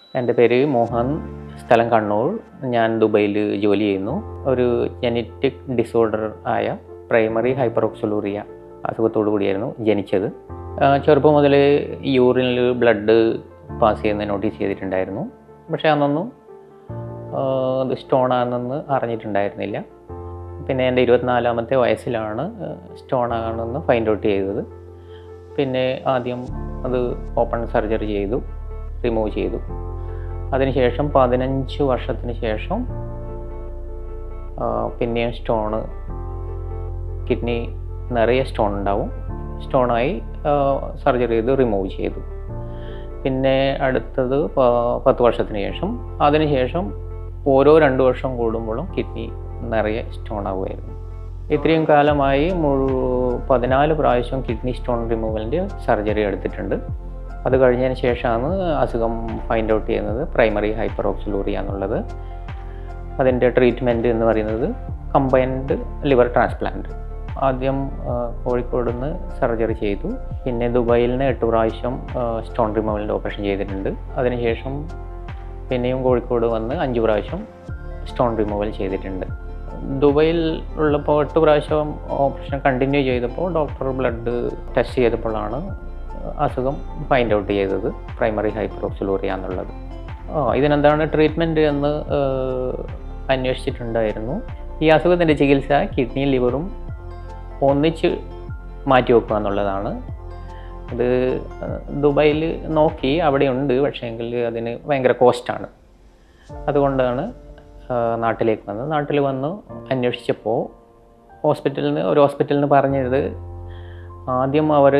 എൻ്റെ പേര് മോഹൻ സ്ഥലം കണ്ണൂർ ഞാൻ ദുബൈയിൽ ജോലി ചെയ്യുന്നു ഒരു ജനറ്റിക് ഡിസോർഡർ ആയ പ്രൈമറി ഹൈപ്പറോക്സുലൂറിയ അസുഖത്തോടു കൂടിയായിരുന്നു ജനിച്ചത് ആ, ചെറുപ്പം മുതൽ യൂറിനിൽ ബ്ലഡ് പാസ് ചെയ്യുന്ന നോട്ടീസ് ചെയ്തിട്ടുണ്ടായിരുന്നു പക്ഷേ അന്നൊന്നും ആ, ഇത് സ്റ്റോൺ ആണെന്ന് അറിഞ്ഞിട്ടുണ്ടായിരുന്നില്ല പിന്നെ എൻ്റെ ഇരുപത്തിനാലാമത്തെ വയസ്സിലാണ് സ്റ്റോൺ ആണെന്ന് ഫൈൻഡ് ഔട്ട് ചെയ്തത് പിന്നെ ആദ്യം അത് ഓപ്പൺ സർജറി ചെയ്തു റിമൂവ് ചെയ്തു അതിനുശേഷം പതിനഞ്ച് വർഷത്തിന് ശേഷം ആ, പിന്നെയും സ്റ്റോണ് കിഡ്നി നിറയെ സ്റ്റോൺ ഉണ്ടാവും സ്റ്റോണായി സർജറി ചെയ്ത് റിമൂവ് ചെയ്തു പിന്നെ അടുത്തത് പ- പത്ത് വർഷത്തിന് ശേഷം അതിനുശേഷം ഓരോ രണ്ട് വർഷം കൂടുമ്പോഴും കിഡ്നി നിറയെ സ്റ്റോൺ ആവുമായിരുന്നു ഇത്രയും കാലമായി മുഴു പതിനാല് പ്രാവശ്യം കിഡ്നി സ്റ്റോൺ റിമൂവലിൻ്റെ സർജറി എടുത്തിട്ടുണ്ട് അത് കഴിഞ്ഞതിന് ശേഷമാണ് അസുഖം ഫൈൻഡ് ഔട്ട് ചെയ്യുന്നത് പ്രൈമറി ഹൈപ്പർ ഓക്സിലൂറിയ എന്നുള്ളത് അതിൻ്റെ ട്രീറ്റ്മെൻറ്റ് എന്ന് പറയുന്നത് കമ്പൈൻഡ് ലിവർ ട്രാൻസ്പ്ലാന്റ് ആദ്യം ആ, കോഴിക്കോട് നിന്ന് സർജറി ചെയ്തു പിന്നെ ദുബായിൽ നിന്ന് എട്ട് പ്രാവശ്യം സ്റ്റോൺ റിമൂവലിൻ്റെ ഓപ്പറേഷൻ ചെയ്തിട്ടുണ്ട് അതിനുശേഷം പിന്നെയും കോഴിക്കോട് വന്ന് അഞ്ച് പ്രാവശ്യം സ്റ്റോൺ റിമൂവൽ ചെയ്തിട്ടുണ്ട് ദുബൈയിൽ ഉള്ളപ്പോൾ എട്ട് പ്രാവശ്യം ഓപ്പറേഷൻ കണ്ടിന്യൂ ചെയ്തപ്പോൾ ഡോക്ടർ ബ്ലഡ് ടെസ്റ്റ് ചെയ്തപ്പോഴാണ് അസുഖം ഫൈൻഡ് ഔട്ട് ചെയ്തത് പ്രൈമറി ഹൈപ്പറോക്സിലൂറിയ എന്നുള്ളത് ആ ഇതിനെന്താണ് ട്രീറ്റ്മെൻറ്റ് എന്ന് ഏഹ്, അന്വേഷിച്ചിട്ടുണ്ടായിരുന്നു ഈ അസുഖത്തിൻ്റെ ചികിത്സ കിഡ്നി ലിവറും ഒന്നിച്ച് മാറ്റി വെക്കുക എന്നുള്ളതാണ് അത് ദുബായിൽ നോക്കി അവിടെയുണ്ട് പക്ഷേങ്കിൽ അതിന് ഭയങ്കര കോസ്റ്റാണ് അതുകൊണ്ടാണ് ആ, നാട്ടിലേക്ക് വന്നത് നാട്ടിൽ വന്ന് അന്വേഷിച്ചപ്പോൾ ഹോസ്പിറ്റലിൽ നിന്ന് ഒരു ഹോസ്പിറ്റലിൽ നിന്ന് പറഞ്ഞത് ആദ്യം അവർ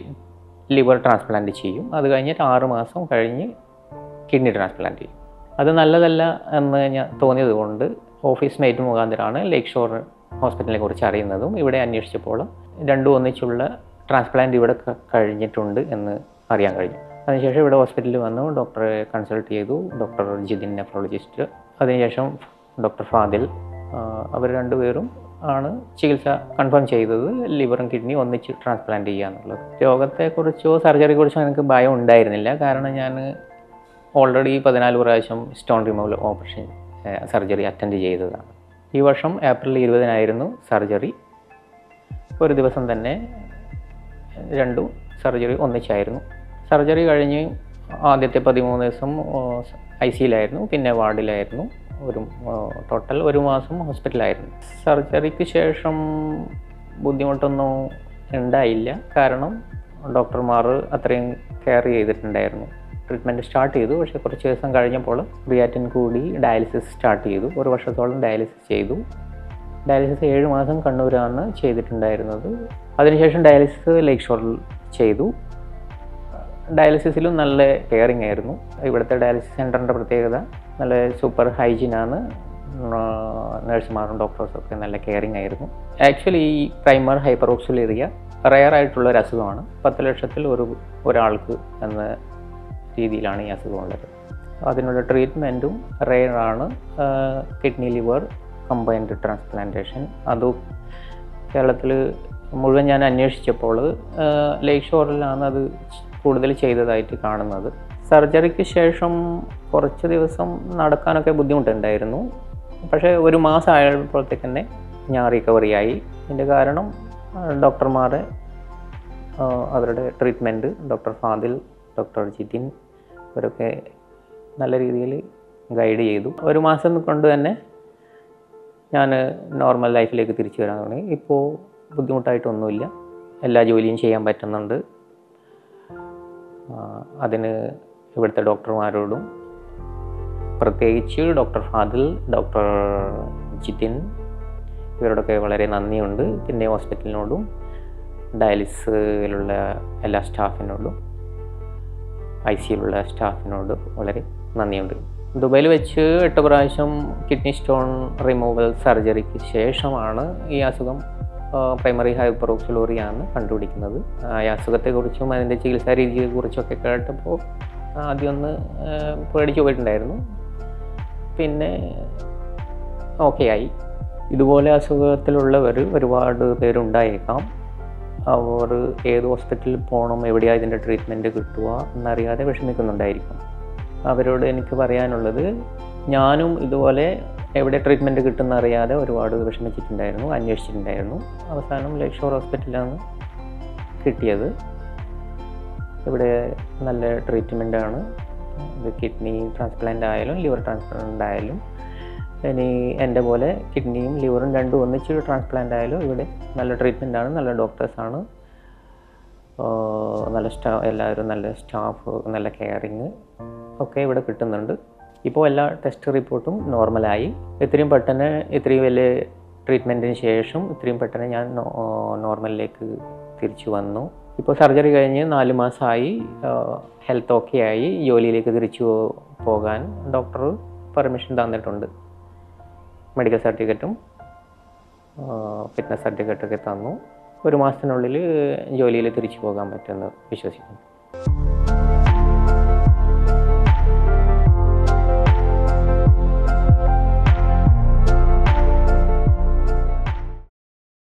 ലിവർ ട്രാൻസ്പ്ലാന്റ് ചെയ്യും അത് കഴിഞ്ഞിട്ട് ആറ് മാസം കഴിഞ്ഞ് കിഡ്നി ട്രാൻസ്പ്ലാന്റ് ചെയ്യും അത് നല്ലതല്ല എന്ന് ഞാൻ തോന്നിയത് കൊണ്ട് ഓഫീസ് മേറ്റ് മുഖാന്തരമാണ് ലേക്ക് ഷോർ ഹോസ്പിറ്റലിനെ കുറിച്ച് അറിയുന്നതും ഇവിടെ അന്വേഷിച്ചപ്പോൾ രണ്ടും ഒന്നിച്ചുള്ള ട്രാൻസ്പ്ലാന്റ് ഇവിടെ ക- കഴിഞ്ഞിട്ടുണ്ട് എന്ന് അറിയാൻ കഴിഞ്ഞു അതിനുശേഷം ഇവിടെ ഹോസ്പിറ്റലിൽ വന്നു ഡോക്ടറെ കൺസൾട്ട് ചെയ്തു ഡോക്ടർ ജിതിൻ നെഫ്രോളജിസ്റ്റ് അതിനുശേഷം ഡോക്ടർ ഫാദിൽ അവർ രണ്ടുപേരും ആണ് ചികിത്സ കൺഫേം ചെയ്തത് ലിവറും കിഡ്നി ഒന്നിച്ച് ട്രാൻസ്പ്ലാന്റ് ചെയ്യുക എന്നുള്ളത് രോഗത്തെക്കുറിച്ചോ സർജറിയെക്കുറിച്ചോ എനിക്ക് ഭയം ഉണ്ടായിരുന്നില്ല കാരണം ഞാൻ ഓൾറെഡി പതിനാല് പ്രാവശ്യം stone removal operation surgery attend ചെയ്തതാണ് ഈ വർഷം ഏപ്രിൽ ഇരുപതിനായിരുന്നു സർജറി ഒരു ദിവസം തന്നെ രണ്ടും സർജറി ഒന്നിച്ചായിരുന്നു സർജറി കഴിഞ്ഞ് ആദ്യത്തെ പതിമൂന്ന് ദിവസം ഐ സിയിലായിരുന്നു പിന്നെ വാർഡിലായിരുന്നു ഒരു ടോട്ടൽ ഒരു മാസം ഹോസ്പിറ്റലായിരുന്നു സർജറിക്ക് ശേഷം ബുദ്ധിമുട്ടൊന്നും ഉണ്ടായില്ല കാരണം ഡോക്ടർമാർ അത്രയും കെയർ ചെയ്തിട്ടുണ്ടായിരുന്നു ട്രീറ്റ്മെൻറ്റ് സ്റ്റാർട്ട് ചെയ്തു പക്ഷേ കുറച്ച് ദിവസം കഴിഞ്ഞപ്പോൾ റിയാറ്റിൻ കൂടി ഡയാലിസിസ് സ്റ്റാർട്ട് ചെയ്തു ഒരു വർഷത്തോളം ഡയാലിസിസ് ചെയ്തു ഡയാലിസിസ് ഏഴ് മാസം കണ്ണൂരാണ് ചെയ്തിട്ടുണ്ടായിരുന്നത് അതിനുശേഷം ഡയാലിസിസ് ലേക്ക് ഷോറിൽ ചെയ്തു ഡയാലിസിസിലും നല്ല കെയറിങ് ആയിരുന്നു ഇവിടുത്തെ ഡയാലിസിസ് സെൻറ്ററിൻ്റെ പ്രത്യേകത നല്ല സൂപ്പർ ഹൈജീനാണ് നഴ്സുമാരും ഡോക്ടേഴ്സും ഒക്കെ നല്ല കെയറിങ് ആയിരുന്നു ആക്ച്വലി ഈ പ്രൈമർ ഹൈപ്പറോക്സുലേറിയ റയർ ആയിട്ടുള്ള ഒരു അസുഖമാണ് പത്ത് ലക്ഷത്തിൽ ഒരു ഒരാൾക്ക് എന്ന രീതിയിലാണ് ഈ അസുഖമുള്ളത് അതിനുള്ള ട്രീറ്റ്മെൻറ്റും റെയർ ആണ് കിഡ്നി ലിവർ കമ്പൈൻഡ് ട്രാൻസ്പ്ലാന്റേഷൻ അത് കേരളത്തിൽ മുഴുവൻ ഞാൻ അന്വേഷിച്ചപ്പോൾ ലേക്ക് ഷോറിലാണ് അത് കൂടുതൽ ചെയ്തതായിട്ട് കാണുന്നത് സർജറിക്ക് ശേഷം കുറച്ച് ദിവസം നടക്കാനൊക്കെ ബുദ്ധിമുട്ടുണ്ടായിരുന്നു പക്ഷേ ഒരു മാസം ആയപ്പോഴത്തേക്ക് തന്നെ ഞാൻ റിക്കവറി ആയി ഇതിൻ്റെ കാരണം ഡോക്ടർമാരെ ആ, അവരുടെ treatment doctor Fadil doctor Jithin ഇവരൊക്കെ നല്ല രീതിയിൽ ഗൈഡ് ചെയ്തു ഒരു മാസം കൊണ്ട് തന്നെ ഞാൻ നോർമൽ ലൈഫിലേക്ക് തിരിച്ചു വരാൻ തുടങ്ങി ഇപ്പോൾ ബുദ്ധിമുട്ടായിട്ടൊന്നുമില്ല എല്ലാ ജോലിയും ചെയ്യാൻ പറ്റുന്നുണ്ട് ആ, അതിന് ഇവിടുത്തെ ഡോക്ടർമാരോടും പ്രത്യേകിച്ച് ഡോക്ടർ ഫാദിൽ ഡോക്ടർ ജിതിൻ ഇവരോടൊക്കെ വളരെ നന്ദിയുണ്ട് പിന്നെ ഹോസ്പിറ്റലിനോടും ഡയാലിസിലുള്ള എല്ലാ സ്റ്റാഫിനോടും ഐ സിയിലുള്ള സ്റ്റാഫിനോട് വളരെ നന്ദിയുണ്ട് ദുബൈയിൽ വെച്ച് എട്ട് പ്രാവശ്യം കിഡ്നി സ്റ്റോൺ റിമൂവൽ സർജറിക്ക് ശേഷമാണ് ഈ അസുഖം പ്രൈമറി ഹൈപ്പറോക്സിലോറിയാന്ന് കണ്ടുപിടിക്കുന്നത് ആ, ഈ അസുഖത്തെക്കുറിച്ചും അതിൻ്റെ ചികിത്സാ രീതിയെക്കുറിച്ചൊക്കെ കേട്ടപ്പോൾ ആദ്യം ഒന്ന് ആ, പേടിച്ചു പോയിട്ടുണ്ടായിരുന്നു പിന്നെ ഓക്കെ ആയി ഇതുപോലെ അസുഖത്തിലുള്ളവർ ഒരുപാട് പേരുണ്ടായേക്കാം അവർ ഏത് ഹോസ്പിറ്റലിൽ പോകണം എവിടെയാണ് ഇതിൻ്റെ ട്രീറ്റ്മെൻറ്റ് കിട്ടുക എന്നറിയാതെ വിഷമിക്കുന്നുണ്ടായിരിക്കും അവരോട് എനിക്ക് പറയാനുള്ളത് ഞാനും ഇതുപോലെ എവിടെ ട്രീറ്റ്മെൻറ്റ് കിട്ടുന്ന അറിയാതെ ഒരുപാട് വിഷമിച്ചിട്ടുണ്ടായിരുന്നു അന്വേഷിച്ചിട്ടുണ്ടായിരുന്നു അവസാനം ലേക്ക് ഷോർ ഹോസ്പിറ്റലിലാണ് കിട്ടിയത് ഇവിടെ നല്ല ട്രീറ്റ്മെൻറ്റാണ് ഇത് കിഡ്നി ട്രാൻസ്പ്ലാന്റ് ആയാലും ലിവർ ട്രാൻസ്പ്ലാന്റ് ആയാലും ഇനി എൻ്റെ പോലെ കിഡ്നിയും ലിവറും രണ്ടും ഒന്നിച്ച് ട്രാൻസ്പ്ലാന്റ് ആയാലും ഇവിടെ നല്ല ട്രീറ്റ്മെൻറ്റാണ് നല്ല ഡോക്ടേഴ്സാണ് നല്ല സ്റ്റാ എല്ലാവരും നല്ല സ്റ്റാഫ് നല്ല കെയറിങ് ഒക്കെ ഇവിടെ കിട്ടുന്നുണ്ട് ഇപ്പോൾ എല്ലാ ടെസ്റ്റ് റിപ്പോർട്ടും നോർമലായി ഇത്രയും പെട്ടെന്ന് ഇത്രയും വലിയ ട്രീറ്റ്മെൻറ്റിന് ശേഷം ഇത്രയും പെട്ടെന്ന് ഞാൻ നോർമലിലേക്ക് തിരിച്ചു വന്നു ഇപ്പോൾ സർജറി കഴിഞ്ഞ് നാല് മാസമായി ഹെൽത്ത് ഓക്കെ ആയി ജോലിയിലേക്ക് തിരിച്ചു പോകാൻ ഡോക്ടർ പെർമിഷൻ തന്നിട്ടുണ്ട് മെഡിക്കൽ സർട്ടിഫിക്കറ്റും ഫിറ്റ്നസ് സർട്ടിഫിക്കറ്റൊക്കെ തന്നു ഒരു മാസത്തിനുള്ളിൽ ജോലിയിൽ തിരിച്ചു പോകാൻ പറ്റുമെന്ന് വിശ്വസിക്കുന്നു